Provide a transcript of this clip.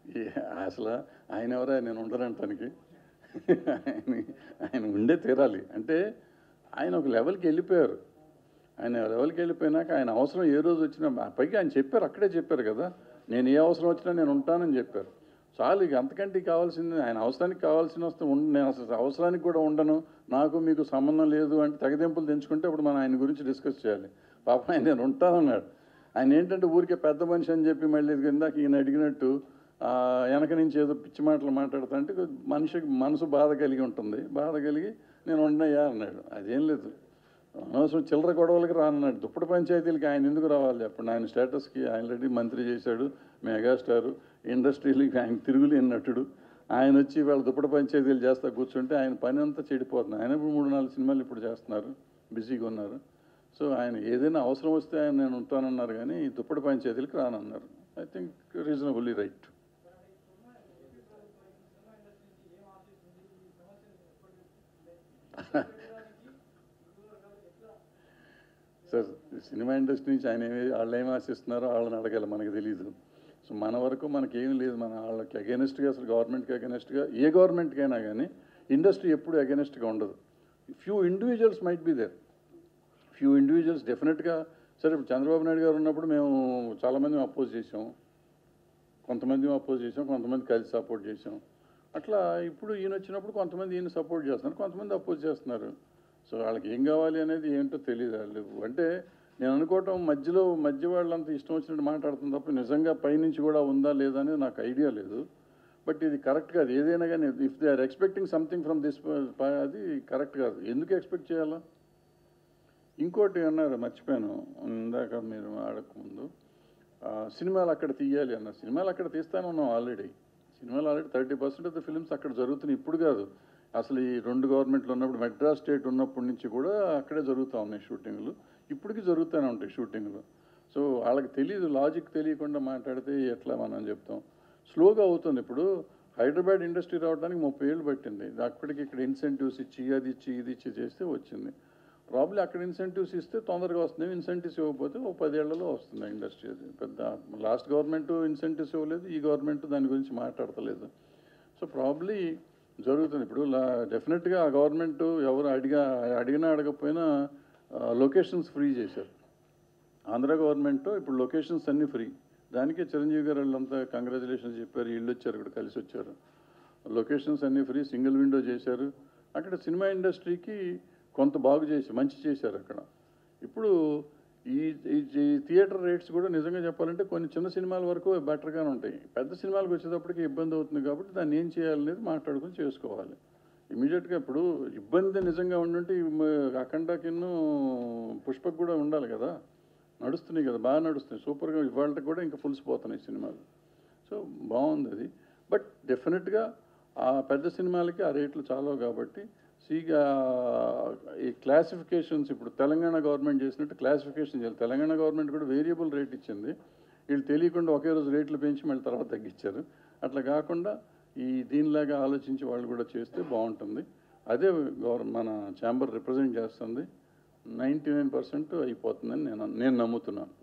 ఈ- అసలు ఆయన ఎవరా నేను ఉండనంటానికి ఆయన ఆయన ఉండే తీరాలి అంటే ఆయన ఒక లెవెల్కి వెళ్ళిపోయారు ఆయన లెవెల్కి వెళ్ళిపోయినాక ఆయన అవసరం ఏ రోజు వచ్చినా పైగా ఆయన చెప్పారు అక్కడే చెప్పారు కదా నేను ఏ అవసరం వచ్చినా నేను ఉంటానని చెప్పారు చాలు ఇక అంతకంటే కావాల్సింది ఆయన అవసరానికి కావాల్సిన వస్తే ఉండ- నేను అసలు అవసరానికి కూడా ఉండను నాకు మీకు సంబంధం లేదు అంటే తెగదెంపులు తెంచుకుంటే అప్పుడు మనం ఆయన గురించి డిస్కస్ చేయాలి పాపం ఆయన నేను ఉంటానన్నాడు ఆయన ఏంటంటే ఊరికే పెద్ద మనిషి అని చెప్పి మళ్ళీ ఇందాక ఈయన అడిగినట్టు ఆ, వెనక నుంచి ఏదో పిచ్చి మాటలు మాట్లాడుతా అంటే మనిషికి మనసు బాధ కలిగి ఉంటుంది బాధ కలిగి నేను ఉండయ్యా అన్నాడు అదేం లేదు అనవసరం చిల్లర గొడవలకి రానన్నాడు దుప్పటి పంచాయతీలకి ఆయన ఎందుకు రావాలి చెప్పండి ఆయన స్టేటస్కి ఆయన రెడ్డి మంత్రి చేశాడు మెగాస్టార్ ఇండస్ట్రీలకి ఆయన తిరుగులేని నటుడు ఆయన వచ్చి వాళ్ళ దుప్పటి పంచాయతీలు చేస్తా కూర్చుంటే ఆయన పని అంతా చెడిపోతుంది ఆయన ఇప్పుడు మూడు నాలుగు సినిమాలు ఇప్పుడు చేస్తున్నారు బిజీగా ఉన్నారు సో ఆయన ఏదైనా అవసరం వస్తే ఆయన నేను ఉంటానన్నారు కానీ ఈ దుప్పటి పంచాయతీలకు రానన్నారు I think reasonably right sir cinema industry నుంచి ఆయన ఏమి వాళ్ళు ఏమి ఆశిస్తున్నారో వాళ్ళని అడగాలి మనకు తెలియదు సో మన వరకు మనకేం లేదు మన వాళ్ళకి అగెనెస్ట్గా అసలు గవర్నమెంట్కి అగెనెస్ట్గా ఏ గవర్నమెంట్కైనా కానీ ఇండస్ట్రీ ఎప్పుడు అగెనెస్ట్గా ఉండదు few individuals might be there few individuals డెఫినెట్గా సరే ఇప్పుడు చంద్రబాబు నాయుడు గారు ఉన్నప్పుడు మేము చాలామంది అపోజ్ చేసాం కొంతమంది అపోజ్ చేసాం కొంతమంది కలిసి సపోర్ట్ చేసాం అట్లా ఇప్పుడు ఈయన వచ్చినప్పుడు కొంతమంది ఈయన సపోర్ట్ చేస్తున్నారు కొంతమంది అపోజ్ చేస్తున్నారు సో వాళ్ళకి ఏం కావాలి అనేది ఏంటో తెలియదు వాళ్ళు అంటే నేను అనుకోవటం మధ్యలో మధ్య వాళ్ళంతా ఇష్టం వచ్చినట్టు మాట్లాడుతుంది తప్ప నిజంగా పైనుంచి కూడా ఉందా లేదా అనేది నాకు ఐడియా లేదు బట్ ఇది కరెక్ట్ కాదు ఏదైనా కానీ if they are expecting something from this అది కరెక్ట్ కాదు ఎందుకు ఎక్స్పెక్ట్ చేయాలా ఇంకోటి అన్నారు మర్చిపోయాను ఇందాక మీరు ఆడకముందు ఆ, సినిమాలు అక్కడ తీయాలి అన్న సినిమాలు అక్కడ తీస్తానే ఉన్నాం ఆల్రెడీ సినిమాలు already thirty percent of the films అక్కడ జరుగుతున్నాయి ఇప్పుడు కాదు అసలు ఈ రెండు గవర్నమెంట్లు ఉన్నప్పుడు మెడ్రాస్ స్టేట్ ఉన్నప్పటి నుంచి కూడా అక్కడే జరుగుతూ ఉన్నాయి షూటింగ్లు ఇప్పటికీ జరుగుతూనే ఉంటాయి షూటింగ్లు సో వాళ్ళకి తెలియదు లాజిక్ తెలియకుండా మాట్లాడితే ఎట్లా మనం చెప్తాం స్లోగా అవుతుంది ఇప్పుడు హైదరాబాద్ ఇండస్ట్రీ రావడానికి ముప్పై ఏళ్ళు పట్టింది అక్కడికి ఇక్కడ ఇన్సెంటివ్స్ ఇచ్చి అది ఇచ్చి ఇది ఇచ్చి చేస్తే వచ్చింది ప్రాబ్లీ అక్కడ ఇన్సెంటివ్స్ ఇస్తే తొందరగా వస్తుంది ఇన్సెంటివ్స్ ఇవ్వకపోతే ఓ పదేళ్లలో వస్తుంది ఇండస్ట్రీ అది పెద్ద లాస్ట్ గవర్నమెంట్ ఇన్సెంటివ్స్ ఇవ్వలేదు ఈ గవర్నమెంట్ దాని గురించి మాట్లాడతలేదు సో ప్రాబ్లీ జరుగుతుంది ఇప్పుడు డెఫినెట్గా ఆ గవర్నమెంట్ ఎవరు అడిగా అడిగినా అడగకపోయినా లొకేషన్స్ ఫ్రీ చేశారు ఆంధ్ర గవర్నమెంట్ ఇప్పుడు లొకేషన్స్ అన్నీ ఫ్రీ దానికే చిరంజీవి గారు వాళ్ళంతా కంగ్రాచులేషన్స్ చెప్పారు వీళ్ళు వచ్చారు ఇక్కడ కలిసి వచ్చారు లొకేషన్స్ అన్నీ ఫ్రీ సింగిల్ విండో చేశారు అక్కడ సినిమా ఇండస్ట్రీకి కొంత బాగు చేసి మంచి చేశారు అక్కడ ఇప్పుడు ఈ ఈ ఈ థియేటర్ రేట్స్ కూడా నిజంగా చెప్పాలంటే కొన్ని చిన్న సినిమాల వరకు బెటర్గానే ఉంటాయి పెద్ద సినిమాలకు వచ్చేటప్పటికి ఇబ్బంది అవుతుంది కాబట్టి దాన్ని ఏం చేయాలనేది మాట్లాడుకొని చేసుకోవాలి ఇమీడియట్గా ఇప్పుడు ఇబ్బంది నిజంగా ఉండుంటే ఈ మ- అఖండ కిన్ను పుష్పక్ కూడా ఉండాలి కదా నడుస్తున్నాయి కదా బాగా నడుస్తున్నాయి సూపర్గా ఇవాళ కూడా ఇంకా ఫుల్సిపోతున్నాయి సినిమాలు సో బాగుంది అది బట్ డెఫినెట్గా ఆ పెద్ద సినిమాలకి ఆ రేట్లు చాలవు కాబట్టి సీగా ఈ క్లాసిఫికేషన్స్ ఇప్పుడు తెలంగాణ గవర్నమెంట్ చేసినట్టు క్లాసిఫికేషన్ చేయాలి తెలంగాణ గవర్నమెంట్ కూడా వేరియబుల్ రేట్ ఇచ్చింది వీళ్ళు తెలియకుండా ఒకే రోజు రేట్లు పెంచి మళ్ళీ తర్వాత తగ్గించారు అట్లా కాకుండా ఈ దీనిలాగా ఆలోచించి వాళ్ళు కూడా చేస్తే బాగుంటుంది అదే గవర్ మన ఛాంబర్ రిప్రజెంట్ చేస్తుంది నైంటీ నైన్ పర్సెంట్ అయిపోతుందని నేను నేను నమ్ముతున్నాను